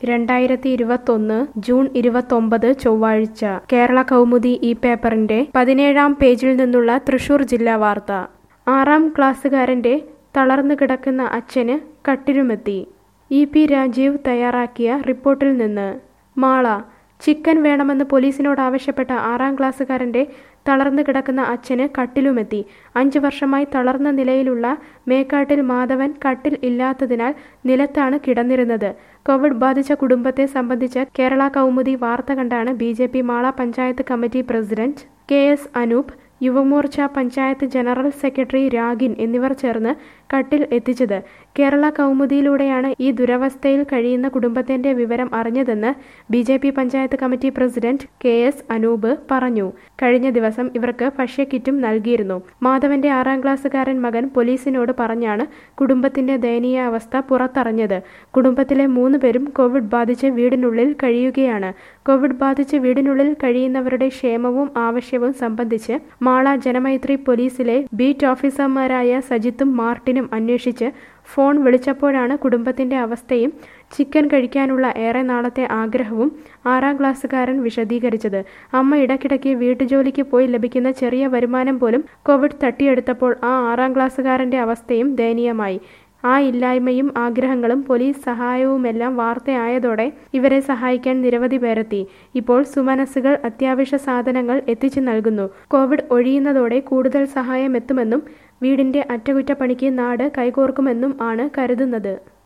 രണ്ടായിരത്തി ഇരുപത്തൊന്ന് ജൂൺ ഇരുപത്തൊമ്പത് ചൊവ്വാഴ്ച കേരള കൗമുദി ഈ പേപ്പറിന്റെ പതിനേഴാം പേജിൽ നിന്നുള്ള തൃശൂർ ജില്ലാ വാർത്ത ആറാം ക്ലാസ്സുകാരന്റെ തളർന്നു കിടക്കുന്ന അച്ഛന് കട്ടിലുമെത്തി ഇ പി രാജീവ് തയ്യാറാക്കിയ റിപ്പോർട്ടിൽ നിന്ന് മാള ചിക്കൻ വേണമെന്ന് പോലീസിനോട് ആവശ്യപ്പെട്ട ആറാം ക്ലാസ്സുകാരന്റെ തളർന്നു കിടക്കുന്ന അച്ഛന് കട്ടിലുമെത്തി അഞ്ചു വർഷമായി തളർന്ന നിലയിലുള്ള മേക്കാട്ടിൽ മാധവൻ കട്ടിൽ ഇല്ലാത്തതിനാൽ നിലത്താണ് കിടന്നിരുന്നത് കോവിഡ് ബാധിച്ച കുടുംബത്തെ സംബന്ധിച്ച് കേരള കൗമുദി വാർത്ത കണ്ടാണ് B J P Mala panchayat committee president K S Anoop Yuva Morcha panchayat general secretary Ragin എന്നിവർ ചേർന്ന് കട്ടിൽ എത്തിച്ചത് കേരള കൗമുദിയിലൂടെയാണ് ഈ ദുരവസ്ഥയിൽ കഴിയുന്ന കുടുംബത്തിന്റെ വിവരം അറിഞ്ഞതെന്ന് B J P panchayat committee president K S Anoop പറഞ്ഞു കഴിഞ്ഞ ദിവസം ഇവർക്ക് ഭക്ഷ്യക്കിറ്റും നൽകിയിരുന്നു മാധവന്റെ ആറാം ക്ലാസ്സുകാരൻ മകൻ പോലീസിനോട് പറഞ്ഞാണ് കുടുംബത്തിന്റെ ദയനീയാവസ്ഥ പുറത്തറിഞ്ഞത് കുടുംബത്തിലെ മൂന്ന് പേരും കോവിഡ് ബാധിച്ച് വീടിനുള്ളിൽ കഴിയുകയാണ് കോവിഡ് ബാധിച്ച് വീടിനുള്ളിൽ കഴിയുന്നവരുടെ ക്ഷേമവും ആവശ്യവും സംബന്ധിച്ച് മാള ജനമൈത്രി പോലീസിലെ ബീറ്റ് ഓഫീസർമാരായ സജിത്തും മാർട്ടിനും അന്വേഷിച്ച് ഫോൺ വിളിച്ചപ്പോഴാണ് കുടുംബത്തിന്റെ അവസ്ഥയും ചിക്കൻ കഴിക്കാനുള്ള ഏറെ നാളത്തെ ആഗ്രഹവും ആറാം ക്ലാസ്സുകാരൻ വിശദീകരിച്ചത് അമ്മ ഇടയ്ക്കിടയ്ക്ക് വീട്ടുജോലിക്ക് പോയി ലഭിക്കുന്ന ചെറിയ വരുമാനം പോലും കോവിഡ് തട്ടിയെടുത്തപ്പോൾ ആ ആറാം ക്ലാസ്സുകാരന്റെ അവസ്ഥയും ദയനീയമായി ആ ഇല്ലായ്മയും ആഗ്രഹങ്ങളും പോലീസ് സഹായവുമെല്ലാം വാർത്തയായതോടെ ഇവരെ സഹായിക്കാൻ നിരവധി പേരെത്തി ഇപ്പോൾ സുമനസ്സുകൾ അത്യാവശ്യ സാധനങ്ങൾ എത്തിച്ചു നൽകുന്നു കോവിഡ് ഒഴിയുന്നതോടെ കൂടുതൽ സഹായം എത്തുമെന്നും വീടിന്റെ അറ്റകുറ്റപ്പണിക്ക് നാട് കൈകോർക്കുമെന്നും ആണ് കരുതുന്നത്